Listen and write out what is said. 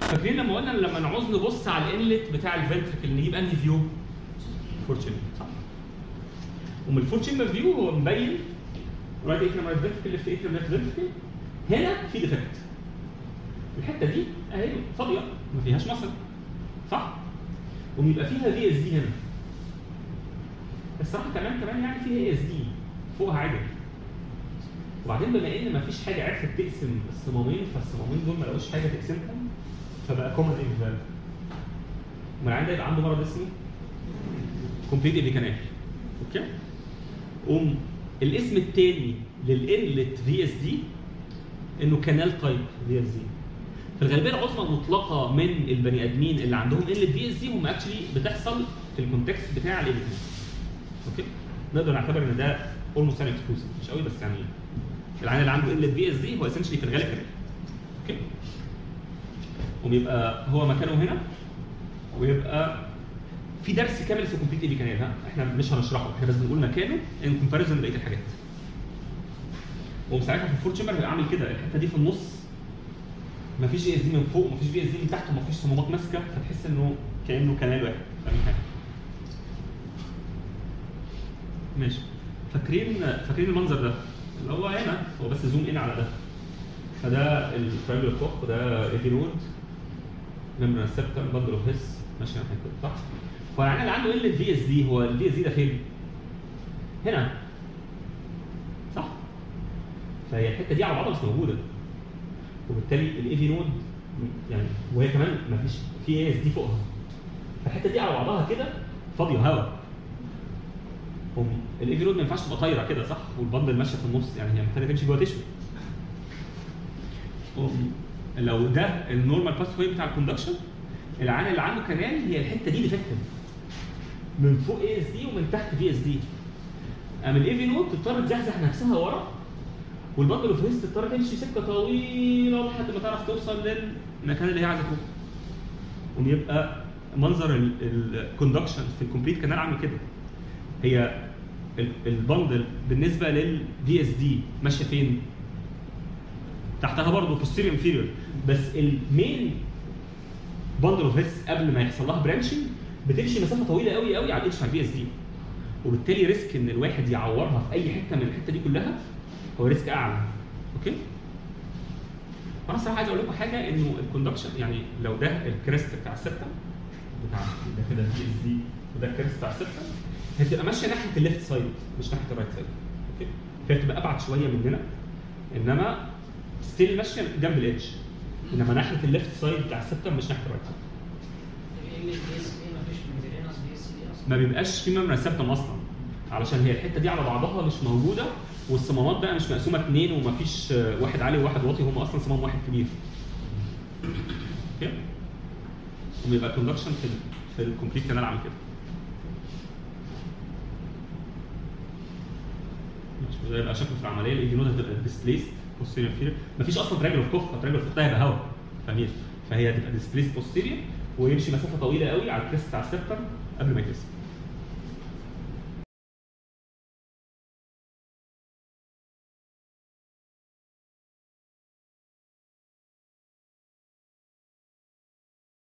فاكرين لما قلنا لما نعوز نبص على الانلت بتاع الفنتركل نجيب انهي فيو؟ فور تشامبر صح ومن الفور تشامبر فيو هو مبين رايت اتريم رايت فنتركل ليفت اتريم ليفت فنتركل هنا في ديفكت الحته دي اهي فاضيه ما فيهاش مصل صح؟ وبيبقى فيها في اس دي هنا الصراحه كمان كمان يعني فيها اي اس دي فوقها عدل وبعدين بما ان مفيش حاجه عرفت تقسم الصمامين فالصمامين دول ما لقوش حاجه تقسمهم فبقى كومن اكزال امال العيان ده يبقى عنده مرض اسمه كومبليت ايبي كانال اوكي قوم الاسم الثاني للانلت في اس دي انه كانال تايب في اس دي فالغالبيه العظمى المطلقه من البني ادمين اللي عندهم انلت في اس دي هم اكشلي بتحصل في الكونتكست بتاع الايبي اوكي نقدر نعتبر ان ده اولموست يعني اكسكلوسيف مش قوي بس يعني العيان اللي عنده ال في اس دي هو اسنشلي في الغالب كده اوكي وبيبقى هو مكانه هنا ويبقى في درس كامل اسمه كومبليت ايبي كانال ها احنا مش هنشرحه احنا بس بنقول مكانه ان كومباريزون لبقيه الحاجات وساعتها في الفور تشامبر هيبقى عامل كده الحته دي في النص مفيش اي اس دي من فوق مفيش في اس دي من تحت ومفيش صمامات ماسكه فتحس انه كانه كانال واحد فاهمين حاجه ماشي فاكرين فاكرين المنظر ده اللي هو هنا هو بس زوم ان على ده فده الترايبل كوك وده ايفي رود ممبران سيبتم بندل اوف هيس ماشي على كده صح؟ فالعيان اللي عنده ال في اس دي هو الفي اس دي ده فين؟ هنا صح؟ فهي الحته دي على بعضها مش موجوده وبالتالي الايفي نود يعني وهي كمان ما فيش في اي اس دي فوقها فالحته دي على بعضها كده فاضيه هواء الايفي نود ما ينفعش تبقى طايره كده صح والبندل ماشيه في النص يعني هي محتاجه تمشي جوه تشوي لو ده النورمال باث واي بتاع الكوندكشن العيان اللي عنده كمان هي الحته دي ديفكتيف من فوق اي اس دي ومن تحت في اس دي اما الايفي نود تضطر تزحزح نفسها ورا والبندل اوف هيست تضطر تمشي سكه طويله لحد ما تعرف توصل للمكان اللي هي عايزه تروح وبيبقى منظر الكوندكشن في الكومبليت كانال عامل كده هي ال- البندل بالنسبه للفي اس دي ماشيه فين؟ تحتها برضه posterior inferior بس المين بندل اوف هيس قبل ما يحصل لها برانشنج بتمشي مسافه طويله قوي قوي على الاتش بتاع الفي اس دي وبالتالي ريسك ان الواحد يعورها في اي حته من الحته دي كلها هو ريسك اعلى اوكي وانا الصراحه عايز اقول لكم حاجه انه الكوندكشن يعني لو ده الكريست بتاع السبتم بتاع ده كده الفي اس دي وده الكريست بتاع السبتم هي بتبقى ماشيه ناحيه الليفت سايد مش ناحيه الرايت سايد اوكي فهي بتبقى ابعد شويه مننا انما ستيل ماشيه جنب الاتش انما ناحيه الليفت سايد بتاع السبتم مش ناحيه الرايت سايد ال دي اس اي مفيش ميزيرينس دي اس دي اصلا ما بيبقاش في ممرة سبتم اصلا علشان هي الحته دي على بعضها مش موجوده والصمامات بقى مش مقسومه اثنين ومفيش آه، واحد عالي وواحد واطي هم اصلا صمام واحد كبير اوكي وبيبقى الكوندكشن في ال- في الكومبليت كانال عامل كده مش ده يبقى شكله في العمليه الايدي نود هتبقى ديسبليست بوستيريور انفيريور مفيش اصلا تراجل اوف كوخ تراجل اوف كوخ ده هيبقى هواء فاهمين فهي هتبقى ديسبليست بوستيريور ويمشي مسافه طويله قوي على الكريست بتاع السبتم قبل ما يتقسم